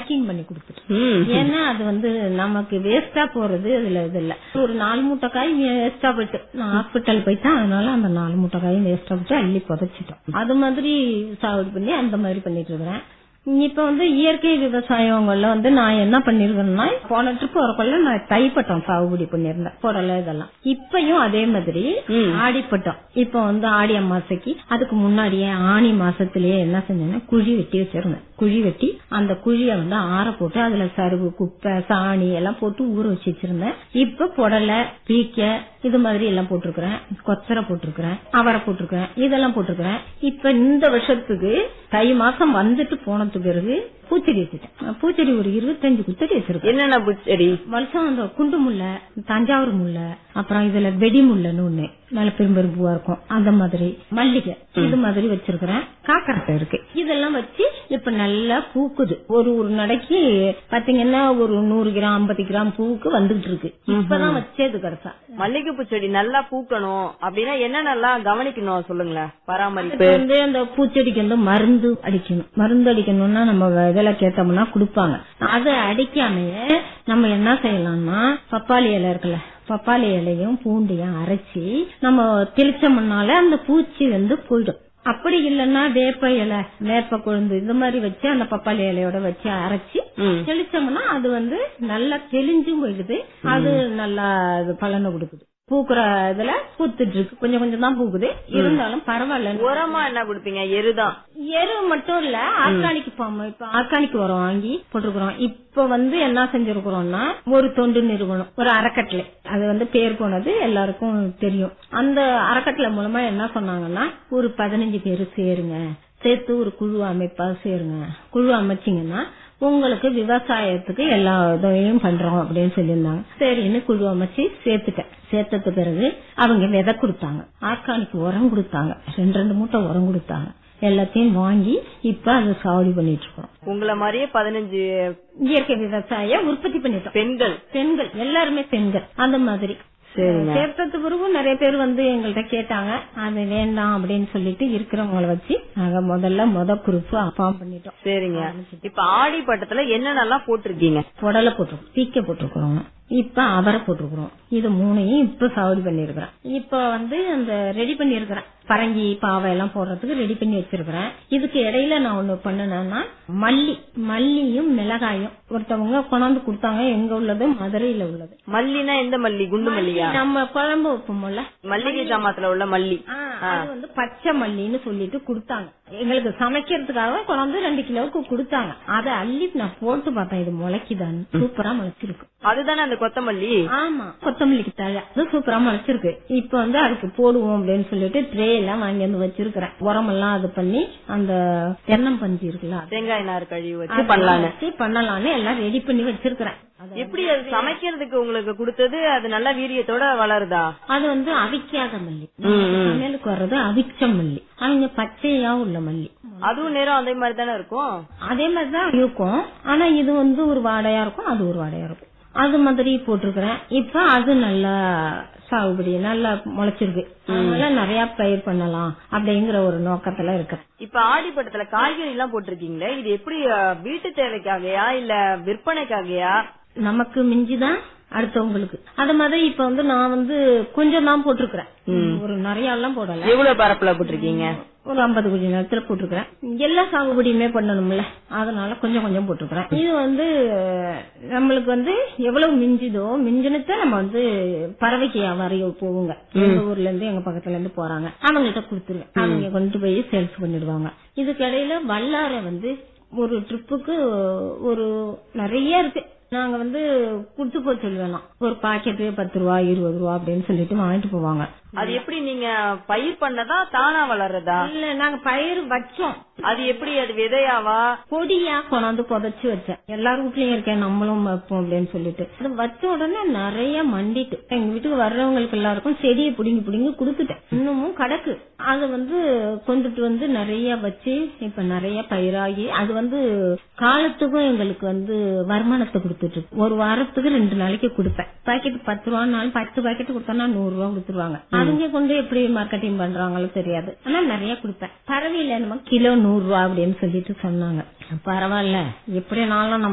Packing பண்ணி கொடுத்துட்டேன் ம். ஏன்னா அது வந்து நமக்கு வேஸ்டா போறது இதுல இது இல்ல ஒரு நாலு மூட்டை காய் வேஸ்டா போயிட்டு நான் ஹாஸ்பிட்டல் போயிட்டேன் அதனால அந்த நாலு மூட்டை காயும் வேஸ்டா போயிட்டு அள்ளி புதைச்சிட்டோம் அது மாதிரி சாகுபடி பண்ணி அந்த மாதிரி பண்ணிட்டு இருக்கிறேன் இப்ப வந்து இயற்கை விவசாயங்கள்ல வந்து நான் என்ன பண்ணிருக்கேன்னா போன ட்ரிப் வரக்குள்ள நான் தைப்பட்டம் சாகுபடி பண்ணிருந்தேன் புடலை இதெல்லாம் இப்பயும் அதே மாதிரி ம். ஆடிப்பட்டம் இப்ப வந்து ஆடி அமாசைக்கு அதுக்கு முன்னாடியே ஆணி மாசத்திலேயே என்ன செஞ்சேன்னா குழி வெட்டி வச்சிருந்தேன் குழி வெட்டி அந்த குழிய வந்து ஆற போட்டு அதுல சருகு குப்பை சாணி எல்லாம் போட்டு ஊற வச்சு வச்சிருந்தேன் இப்ப புடலை பீக்க இது மாதிரி எல்லாம் போட்டிருக்கிறேன் கொத்தரை போட்டிருக்கிறேன் அவரை போட்டிருக்கிறேன் இதெல்லாம் போட்டிருக்கிறேன் இப்ப இந்த வருஷத்துக்கு தை மாசம் வந்துட்டு போனதுக்கு பிறகு பூச்செடி வச்சுட்டேன் பூச்செடி ஒரு இருபத்தஞ்சு குத்தடி வச்சிருக்கேன் என்னென்ன பூச்செடி வருஷம் அந்த குண்டு முல்லை தஞ்சாவூர் முல்லை அப்புறம் இதுல வெடி முல்லைன்னு ஒண்ணு நல்ல பெரும்பெரும் பூவா இருக்கும் அந்த மாதிரி மல்லிகை இது மாதிரி வச்சிருக்கிறேன் காக்கரட்டை இருக்கு இதெல்லாம் வச்சு இப்ப நல்லா பூக்குது ஒரு ஒரு நடைக்கு பாத்தீங்கன்னா ஒரு நூறு கிராம் ஐம்பது கிராம் பூவுக்கு வந்துகிட்டு இருக்கு இப்பதான் வச்சது கிடைச்சா மல்லிகை பூச்செடி நல்லா பூக்கணும் அப்படின்னா என்னென்னலாம் கவனிக்கணும் சொல்லுங்களேன் பராமரிப்பு இப்ப வந்து அந்த பூச்செடிக்கு வந்து மருந்து அடிக்கணும் மருந்து அடிக்கணும்னா நம்ம விலை கேட்டோம்னா கொடுப்பாங்க அதை அடிக்காமையே நம்ம என்ன செய்யலாம்னா பப்பாளி இலை இருக்குல்ல பப்பாளி இலையும் பூண்டையும் அரைச்சி நம்ம தெளிச்சோம்னால அந்த பூச்சி வந்து போயிடும் அப்படி இல்லைன்னா வேப்ப இலை வேப்ப கொழுந்து இந்த மாதிரி வச்சு அந்த பப்பாளி இலையோட வச்சு அரைச்சி ம். தெளிச்சோம்னா அது வந்து நல்லா தெளிஞ்சும் போயிடுது அது நல்லா இது பலனை கொடுக்குது பூக்குற இதுல பூத்துட்டு இருக்கு கொஞ்சம் கொஞ்சம் தான் பூக்குது இருந்தாலும் பரவாயில்ல உரமா என்ன கொடுப்பீங்க எருதான் எரு மட்டும் இல்ல ஆர்கானிக் ஃபார்ம் இப்ப ஆர்கானிக் உரம் வாங்கி போட்டிருக்கிறோம் இப்ப வந்து என்ன செஞ்சிருக்கிறோம்னா ஒரு தொண்டு நிறுவனம் ஒரு அறக்கட்டளை அது வந்து பேர் போனது எல்லாருக்கும் தெரியும் அந்த அறக்கட்டளை மூலமா என்ன சொன்னாங்கன்னா ஒரு பதினஞ்சு பேர் சேருங்க சேர்த்து ஒரு குழு அமைப்பா சேருங்க குழு அமைச்சீங்கன்னா உங்களுக்கு விவசாயத்துக்கு எல்லா உதவியும் பண்றோம் அப்படின்னு சொல்லியிருந்தாங்க சரின்னு குழு அமைச்சு சேர்த்துட்டேன் சேர்த்தது பிறகு அவங்க விதை கொடுத்தாங்க ஆர்கானிக் உரம் கொடுத்தாங்க ரெண்டு ரெண்டு மூட்டை உரம் கொடுத்தாங்க எல்லாத்தையும் வாங்கி இப்ப அதை சாவடி பண்ணிட்டு இருக்கோம் உங்களை மாதிரியே பதினஞ்சு இயற்கை விவசாயம் உற்பத்தி பண்ணிட்டோம் பெண்கள் பெண்கள் எல்லாருமே பெண்கள் அந்த மாதிரி சரிங்க. சேர்த்தது பிறகு நிறைய பேர் வந்து எங்கள்கிட்ட கேட்டாங்க அது வேண்டாம் அப்படின்னு சொல்லிட்டு இருக்கிறவங்கள வச்சு நாங்க முதல்ல முத குரூப் ஃபார்ம் பண்ணிட்டோம் சரிங்க இப்ப ஆடி பட்டத்துல என்னென்னலாம் போட்டிருக்கீங்க புடலை போட்டிருக்கோம் பீக்க போட்டிருக்கிறோம் இப்ப அவரை போட்டிருக்கிறோம் இது மூணையும் இப்ப சாவடி பண்ணிருக்கிறேன் இப்ப வந்து அந்த ரெடி பண்ணிருக்கிறேன் பரங்கி பாவை எல்லாம் போடுறதுக்கு ரெடி பண்ணி வச்சிருக்கிறேன் இதுக்கு இடையில நான் ஒண்ணு பண்ணுனேன்னா மல்லி மல்லியும் மிளகாயும் ஒருத்தவங்க கொண்டாந்து கொடுத்தாங்க எங்க உள்ளது மதுரையில உள்ளது மல்லினா எந்த மல்லி குண்டு மல்லியா நம்ம குழம்பு வைப்போம்ல மல்லிகை ஜாமாத்துல உள்ள மல்லி ஆ, அது வந்து பச்சை மல்லின்னு சொல்லிட்டு கொடுத்தாங்க எங்களுக்கு சமைக்கிறதுக்காக கொண்டாந்து ரெண்டு கிலோவுக்கு கொடுத்தாங்க அதை அள்ளி நான் போட்டு பார்த்தேன் இது முளைக்குதான்னு சூப்பரா முளைச்சிருக்கு அதுதானே அந்த கொத்தமல்லி ஆமா கொத்தமல்லிக்கு தழை அது சூப்பரா முளைச்சிருக்கு இப்ப வந்து அதுக்கு போடுவோம் அப்படின்னு சொல்லிட்டு ட்ரே எல்லாம் வாங்கி வந்து வச்சிருக்கிறேன் உரமெல்லாம் அது பண்ணி அந்த தென்னம் பஞ்சு இருக்குல்ல அது தேங்காய் நார் கழுவி வச்சு அதெல்லாம் பண்ணலான்னு வச்சு பண்ணலாம்னு எல்லாம் ரெடி பண்ணி வச்சிருக்கிறேன் அது- எப்படி அது சமைக்கிறதுக்கு உங்களுக்கு கொடுத்தது அது நல்ல வீரியத்தோட வளருதா அது வந்து அவிக்காத மல்லி ம், ம். சமையலுக்கு வர்றது அவிச்ச மல்லி அவங்க பச்சையா உள்ள மல்லி அதுவும் நேரம் அதே மாதிரி தானே இருக்கும் அதே மாதிரிதான் இருக்கும் ஆனா இது வந்து ஒரு வாடையா இருக்கும் அது ஒரு வாடையா இருக்கும் அது மாதிரி போட்டிருக்கிறேன் இப்ப அது நல்லா சாகுபடி நல்லா முளைச்சிருக்கு அதனால நிறைய பயிர் பண்ணலாம் அப்படிங்கிற ஒரு நோக்கத்துல இருக்கு இப்ப ஆடி பட்டத்துல காய்கறி எல்லாம் போட்டிருக்கீங்களே இது எப்படி அஹ், வீட்டு தேவைக்காகயா இல்ல விற்பனைக்காகயா நமக்கு மிஞ்சிதான் அடுத்தவங்களுக்கு அது மாதிரி இப்ப வந்து நான் வந்து கொஞ்சம் தான் போட்டிருக்கிறேன் ஒரு நிறைய எல்லாம் போடல எவ்வளவு பரப்புல போட்டிருக்கீங்க ஒரு ஐம்பது கோடி நேரத்துல போட்டிருக்கிறேன் எல்லா சாகுபடியுமே பண்ணணும்ல அதனால கொஞ்சம் கொஞ்சம் போட்டிருக்கிறேன் இது வந்து அஹ், நம்மளுக்கு வந்து எவ்வளவு மிஞ்சுதோ மிஞ்சினத்தை நம்ம வந்து பறவைக்கு வரைய போவோங்க எங்க ஊர்ல இருந்து எங்க பக்கத்துல இருந்து போறாங்க அவங்கள்ட்ட கொடுத்துருவேன் அவங்க கொண்டு போய் சேல்ஸ் பண்ணிடுவாங்க இதுக்கு இடையில வல்லார வந்து ஒரு ட்ரிப்புக்கு ஒரு நிறைய இருக்கு நாங்க வந்து குடுத்து போய் சொல்லுவேலாம் ஒரு பாக்கெட்டு பத்து ரூபா இருபது ரூபா அப்படின்னு சொல்லிட்டு வாங்கிட்டு போவாங்க அது எப்படி நீங்க பயிர் பண்ணதா தானா வளர்றதா இல்ல நாங்க பயிர் வச்சோம் அது எப்படி அது விதையாவா கொடியா கொண்டாந்து புதைச்சு வச்சேன் எல்லார் வீட்லயும் இருக்கேன் நம்மளும் வைப்போம் அப்படின்னு சொல்லிட்டு அது வச்ச உடனே நிறைய மண்டிட்டு எங்க வீட்டுக்கு வர்றவங்களுக்கு எல்லாருக்கும் செடியை புடுங்கி புடுங்கி கொடுத்துட்டேன் இன்னமும் கிடக்கு அது வந்து கொண்டுட்டு வந்து நிறைய வச்சு இப்ப நிறைய பயிராகி அது வந்து காலத்துக்கும் எங்களுக்கு வந்து வருமானத்தை கொடுத்துட்டு இருக்கு. ஒரு வாரத்துக்கு ரெண்டு நாளைக்கு கொடுப்பேன் பாக்கெட் பத்து ரூபானாலும் பத்து பாக்கெட் கொடுத்தோம்னா நூறு ரூபா கொடுத்துருவாங்க அவங்க கொண்டு எப்படி மார்க்கெட்டிங் பண்றாங்களோ தெரியாது ஆனா நிறைய கொடுப்பேன் பரவாயில்ல நம்ம கிலோ நூறு ரூபா அப்படின்னு சொல்லிட்டு சொன்னாங்க பரவாயில்ல எப்படினாலும் நம்ம